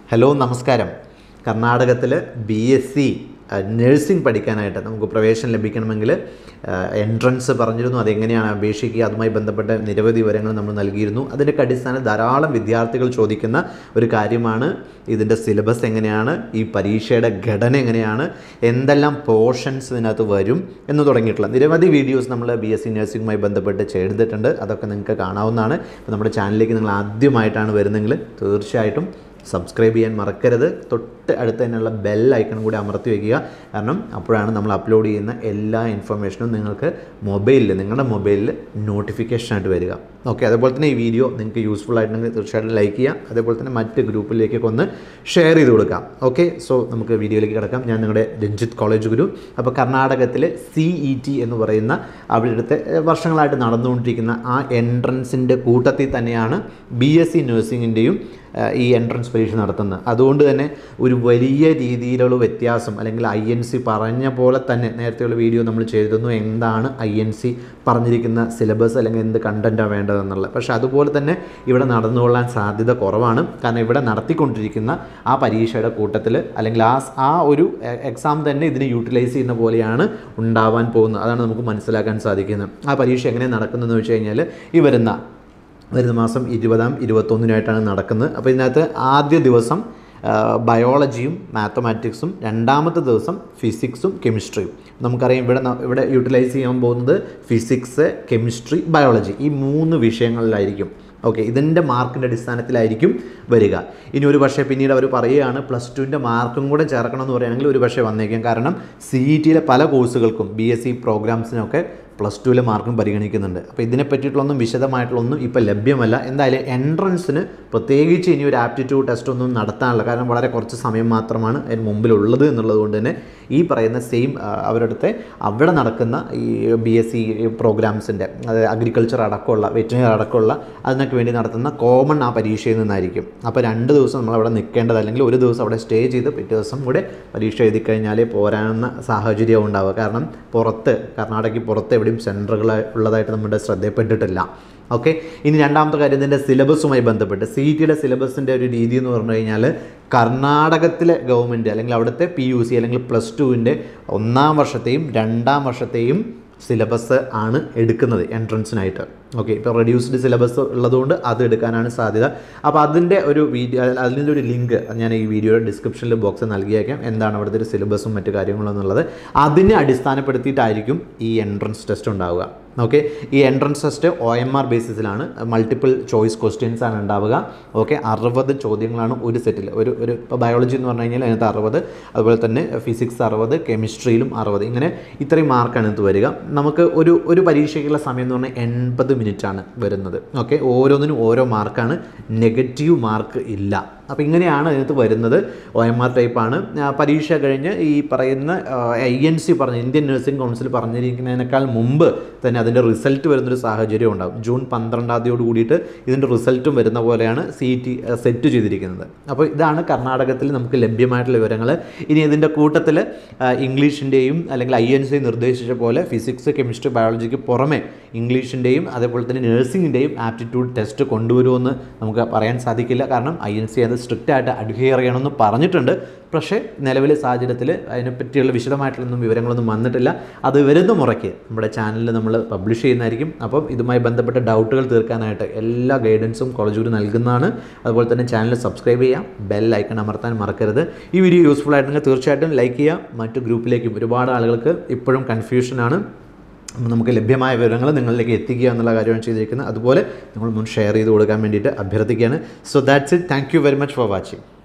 hello നമസ്കാരം കർണാടകത്തിൽ B S C nursing പഠിക്കാനായിട്ട് നമുക്ക് പ്രവേശനം ലഭിക്കണമെങ്കിൽ എൻട്രൻസ് പറഞ്ഞിരുന്നു അതെങ്ങനെയാണ് അപേക്ഷിക്കുക അതുമായി ബന്ധപ്പെട്ട നിരവധി വിവരങ്ങൾ നമ്മൾ നൽകിയിരുന്നു അതിൻ്റെയൊക്കെ അടിസ്ഥാനം ധാരാളം വിദ്യാർത്ഥികൾ ചോദിക്കുന്ന ഒരു കാര്യമാണ് ഇതിൻ്റെ സിലബസ് എങ്ങനെയാണ് ഈ പരീക്ഷയുടെ ഘടന എങ്ങനെയാണ് എന്തെല്ലാം പോർഷൻസ് ഇതിനകത്ത് വരും എന്ന് തുടങ്ങിയിട്ടുള്ള നിരവധി വീഡിയോസ് നമ്മൾ ബി എസ് സി നഴ്സിംഗുമായി ബന്ധപ്പെട്ട് ചെയ്തിട്ടുണ്ട് അതൊക്കെ നിങ്ങൾക്ക് കാണാവുന്നതാണ് അപ്പോൾ നമ്മുടെ ചാനലിലേക്ക് നിങ്ങൾ ആദ്യമായിട്ടാണ് വരുന്നതെങ്കിൽ തീർച്ചയായിട്ടും സബ്സ്ക്രൈബ് ചെയ്യാൻ മറക്കരുത് തൊട്ട് അടുത്ത് തന്നെയുള്ള ബെൽ ഐക്കൺ കൂടി അമർത്തി വയ്ക്കുക കാരണം അപ്പോഴാണ് നമ്മൾ അപ്ലോഡ് ചെയ്യുന്ന എല്ലാ ഇൻഫർമേഷനും നിങ്ങൾക്ക് മൊബൈലിൽ നിങ്ങളുടെ മൊബൈലിൽ നോട്ടിഫിക്കേഷനായിട്ട് വരിക ഓക്കെ അതേപോലെ തന്നെ ഈ വീഡിയോ നിങ്ങൾക്ക് യൂസ്ഫുൾ ആയിട്ടുണ്ടെങ്കിൽ തീർച്ചയായിട്ടും ലൈക്ക് ചെയ്യാം അതേപോലെ തന്നെ മറ്റ് ഗ്രൂപ്പിലേക്കൊക്കെ ഒന്ന് ഷെയർ ചെയ്ത് കൊടുക്കാം ഓക്കെ സോ നമുക്ക് വീഡിയോയിലേക്ക് കിടക്കാം ഞാൻ നിങ്ങളുടെ രഞ്ജിത്ത് കോളേജ് ഗുരു അപ്പോൾ കർണാടകത്തിലെ സി ഇ ടി എന്ന് പറയുന്ന അവിടുത്തെ വർഷങ്ങളായിട്ട് നടന്നുകൊണ്ടിരിക്കുന്ന ആ എൻട്രൻസിൻ്റെ കൂട്ടത്തിൽ തന്നെയാണ് ബി എസ് സി നഴ്സിംഗിൻ്റെയും ഈ എൻട്രൻസ് പരീക്ഷ നടത്തുന്നത് അതുകൊണ്ട് തന്നെ ഒരു വലിയ രീതിയിലുള്ള വ്യത്യാസം അല്ലെങ്കിൽ ഐ എൻ സി പറഞ്ഞ പോലെ തന്നെ നേരത്തെയുള്ള വീഡിയോ നമ്മൾ ചെയ്തിരുന്നു എന്താണ് ഐ എൻ സി പറഞ്ഞിരിക്കുന്ന സിലബസ് അല്ലെങ്കിൽ എന്ത് കണ്ടൻറ്റാണ് വേണ്ടതെന്നുള്ളത് പക്ഷേ അതുപോലെ തന്നെ ഇവിടെ നടന്നുകൊള്ളാൻ സാധ്യത കുറവാണ് കാരണം ഇവിടെ നടത്തിക്കൊണ്ടിരിക്കുന്ന ആ പരീക്ഷയുടെ കൂട്ടത്തിൽ അല്ലെങ്കിൽ ആ ആ ഒരു എക്സാം തന്നെ ഇതിനെ യൂട്ടിലൈസ് ചെയ്യുന്ന പോലെയാണ് ഉണ്ടാവാൻ പോകുന്നത് അതാണ് നമുക്ക് മനസ്സിലാക്കാൻ സാധിക്കുന്നത് ആ പരീക്ഷ എങ്ങനെ നടക്കുന്നതെന്ന് വെച്ച് കഴിഞ്ഞാൽ ഈ വരുന്ന വരുന്ന മാസം ഇരുപതാം ഇരുപത്തൊന്നിനായിട്ടാണ് നടക്കുന്നത് അപ്പോൾ ഇതിനകത്ത് ആദ്യ ദിവസം ബയോളജിയും മാത്തമാറ്റിക്സും രണ്ടാമത്തെ ദിവസം ഫിസിക്സും കെമിസ്ട്രിയും നമുക്കറിയാം ഇവിടെ ന- ഇവിടെ യൂട്ടിലൈസ് ചെയ്യാൻ പോകുന്നത് ഫിസിക്സ് കെമിസ്ട്രി ബയോളജി ഈ മൂന്ന് വിഷയങ്ങളിലായിരിക്കും ഓക്കെ ഇതിൻ്റെ മാർക്കിൻ്റെ അടിസ്ഥാനത്തിലായിരിക്കും വരിക ഇനി ഒരു പക്ഷേ പിന്നീട് അവർ പറയുകയാണ് പ്ലസ് ടുവിൻ്റെ മാർക്കും കൂടെ ചേർക്കണം എന്ന് പറയുകയാണെങ്കിൽ ഒരു പക്ഷേ വന്നേക്കാം കാരണം സി ഇ ടിയിലെ പല കോഴ്സുകൾക്കും ബി എസ് സി പ്രോഗ്രാംസിനൊക്കെ പ്ലസ് ടുവിലെ മാർക്കും പരിഗണിക്കുന്നുണ്ട് അപ്പോൾ ഇതിനെ പറ്റിയിട്ടുള്ളൊന്നും വിശദമായിട്ടുള്ളൊന്നും ഇപ്പോൾ ലഭ്യമല്ല എന്തായാലും എൻട്രൻസിന് പ്രത്യേകിച്ച് ഇനി ഒരു ആപ്റ്റിറ്റ്യൂഡ് ടെസ്റ്റ് ഒന്നും നടത്താനില്ല കാരണം വളരെ കുറച്ച് സമയം മാത്രമാണ് അതിന് മുമ്പിലുള്ളത് എന്നുള്ളത് കൊണ്ട് തന്നെ ഈ പറയുന്ന സെയിം അവരടുത്തെ അവിടെ നടക്കുന്ന ഈ ബി എസ് സി പ്രോഗ്രാംസിൻ്റെ അതായത് അഗ്രികൾച്ചർ അടക്കമുള്ള വെറ്റിനറി അടക്കമുള്ള അതിനൊക്കെ വേണ്ടി നടത്തുന്ന കോമൺ ആ പരീക്ഷയിൽ നിന്നായിരിക്കും അപ്പോൾ രണ്ട് ദിവസം നമ്മൾ അവിടെ നിൽക്കേണ്ടത് അല്ലെങ്കിൽ ഒരു ദിവസം അവിടെ സ്റ്റേ ചെയ്ത് പിറ്റേ ദിവസം കൂടെ പരീക്ഷ എഴുതി കഴിഞ്ഞാലേ പോരാവുന്ന സാഹചര്യം ഉണ്ടാവുക കാരണം പുറത്ത് കർണാടകയ്ക്ക് പുറത്ത് എവിടെയും സെൻറ്ററുകൾ ഉള്ളതായിട്ട് നമ്മുടെ ശ്രദ്ധയിൽപ്പെട്ടിട്ടില്ല ഓക്കെ ഇനി രണ്ടാമത്തെ കാര്യം ഇതിൻ്റെ സിലബസുമായി ബന്ധപ്പെട്ട് സി ടിയുടെ സിലബസിൻ്റെ ഒരു രീതി എന്ന് പറഞ്ഞു കഴിഞ്ഞാൽ കർണാടകത്തിലെ ഗവൺമെൻറ് അല്ലെങ്കിൽ അവിടുത്തെ പി യു സി അല്ലെങ്കിൽ പ്ലസ് ടുവിൻ്റെ ഒന്നാം വർഷത്തെയും രണ്ടാം വർഷത്തെയും സിലബസ് ആണ് എടുക്കുന്നത് എൻട്രൻസിനായിട്ട് ഓക്കെ ഇപ്പോൾ റെഡ്യൂസ്ഡ് സിലബസ് ഉള്ളതുകൊണ്ട് അത് എടുക്കാനാണ് സാധ്യത അപ്പോൾ അതിൻ്റെ ഒരു വീഡിയോ അതിൻ്റെ ഒരു ലിങ്ക് ഞാൻ ഈ വീഡിയോയുടെ ഡിസ്ക്രിപ്ഷനിൽ ബോക്സിൽ നൽകിയേക്കാം എന്താണ് അവിടുത്തെ ഒരു സിലബസും മറ്റു കാര്യങ്ങളും എന്നുള്ളത് അതിനെ അടിസ്ഥാനപ്പെടുത്തിയിട്ടായിരിക്കും ഈ എൻട്രൻസ് ടെസ്റ്റ് ഉണ്ടാവുക ഓക്കെ ഈ entrance test O M R ബേസിസിലാണ് മൾട്ടിപ്പിൾ ചോയ്സ് ക്വസ്റ്റ്യൻസ് ആണ് ഉണ്ടാവുക ഓക്കെ അറുപത് ചോദ്യങ്ങളാണ് ഒരു സെറ്റിൽ ഒരു ഒരു ഇപ്പോൾ ബയോളജി എന്ന് പറഞ്ഞു കഴിഞ്ഞാൽ അതിനകത്ത് അറുപത് അതുപോലെ തന്നെ ഫിസിക്സ് അറുപത് കെമിസ്ട്രിയിലും അറുപത് ഇങ്ങനെ ഇത്രയും മാർക്കാണ് ഇതിനകത്ത് വരിക നമുക്ക് ഒരു ഒരു പരീക്ഷയ്ക്കുള്ള സമയം എന്ന് പറഞ്ഞാൽ എൺപത് ആണ് വരുന്നത് ഓക്കെ ഓരോന്നിനും ഓരോ മാർക്കാണ് നെഗറ്റീവ് മാർക്ക് ഇല്ല അപ്പോൾ ഇങ്ങനെയാണ് അതിനകത്ത് വരുന്നത് ഒ എം ആർ ടൈപ്പാണ് പരീക്ഷ കഴിഞ്ഞ് ഈ പറയുന്ന ഐ എൻ സി പറഞ്ഞ ഇന്ത്യൻ നഴ്സിംഗ് കൗൺസിൽ പറഞ്ഞിരിക്കുന്നതിനേക്കാൾ മുമ്പ് തന്നെ അതിൻ്റെ റിസൾട്ട് വരുന്നൊരു സാഹചര്യം ഉണ്ടാകും ജൂൺ പന്ത്രണ്ടാം തീയതിയോട് കൂടിയിട്ട് ഇതിൻ്റെ റിസൾട്ടും വരുന്ന പോലെയാണ് സി ടി സെറ്റ് ചെയ്തിരിക്കുന്നത് അപ്പോൾ ഇതാണ് കർണാടകത്തിൽ നമുക്ക് ലഭ്യമായിട്ടുള്ള വിവരങ്ങൾ ഇനി ഇതിൻ്റെ കൂട്ടത്തിൽ ഇംഗ്ലീഷിൻ്റെയും അല്ലെങ്കിൽ ഐ എൻ സി നിർദ്ദേശിച്ച പോലെ ഫിസിക്സ് കെമിസ്ട്രി ബയോളജിക്ക് പുറമെ ഇംഗ്ലീഷിൻ്റെയും അതേപോലെ തന്നെ നഴ്സിംഗിൻ്റെയും ആപ്റ്റിറ്റ്യൂഡ് ടെസ്റ്റ് കൊണ്ടുവരുമെന്ന് നമുക്ക് പറയാൻ സാധിക്കില്ല കാരണം ഐ എൻ സി അത് സ്ട്രിക്റ്റ് ആയിട്ട് അഡ്ഹിയർ ചെയ്യണമെന്ന് പറഞ്ഞിട്ടുണ്ട് പക്ഷേ നിലവിലെ സാഹചര്യത്തിൽ അതിനെപ്പറ്റിയുള്ള വിശദമായിട്ടുള്ളൊന്നും വിവരങ്ങളൊന്നും വന്നിട്ടില്ല അത് വരുന്ന മുറയ്ക്ക് നമ്മുടെ ചാനലിൽ നമ്മൾ പബ്ലിഷ് ചെയ്യുന്നതായിരിക്കും അപ്പം ഇതുമായി ബന്ധപ്പെട്ട ഡൗട്ടുകൾ തീർക്കാനായിട്ട് എല്ലാ ഗൈഡൻസും കോളേജ് ഗുരു നൽകുന്നതാണ് അതുപോലെ തന്നെ ചാനൽ സബ്സ്ക്രൈബ് ചെയ്യാം ബെൽ ഐക്കൺ അമർത്താൻ മറക്കരുത് ഈ വീഡിയോ യൂസ്ഫുൾ ആയിട്ടുണ്ടെങ്കിൽ തീർച്ചയായിട്ടും ലൈക്ക് ചെയ്യുക മറ്റു ഗ്രൂപ്പിലേക്കും ഒരുപാട് ആളുകൾക്ക് ഇപ്പോഴും കൺഫ്യൂഷനാണ് നമുക്ക് ലഭ്യമായ വിവരങ്ങൾ നിങ്ങളിലേക്ക് എത്തിക്കുക എന്നുള്ള കാര്യമാണ് ചെയ്തിരിക്കുന്നത് അതുപോലെ നിങ്ങൾ മുൻ ഷെയർ ചെയ്ത് കൊടുക്കാൻ വേണ്ടിയിട്ട് അഭ്യർത്ഥിക്കുകയാണ് so that's it thank you very much for watching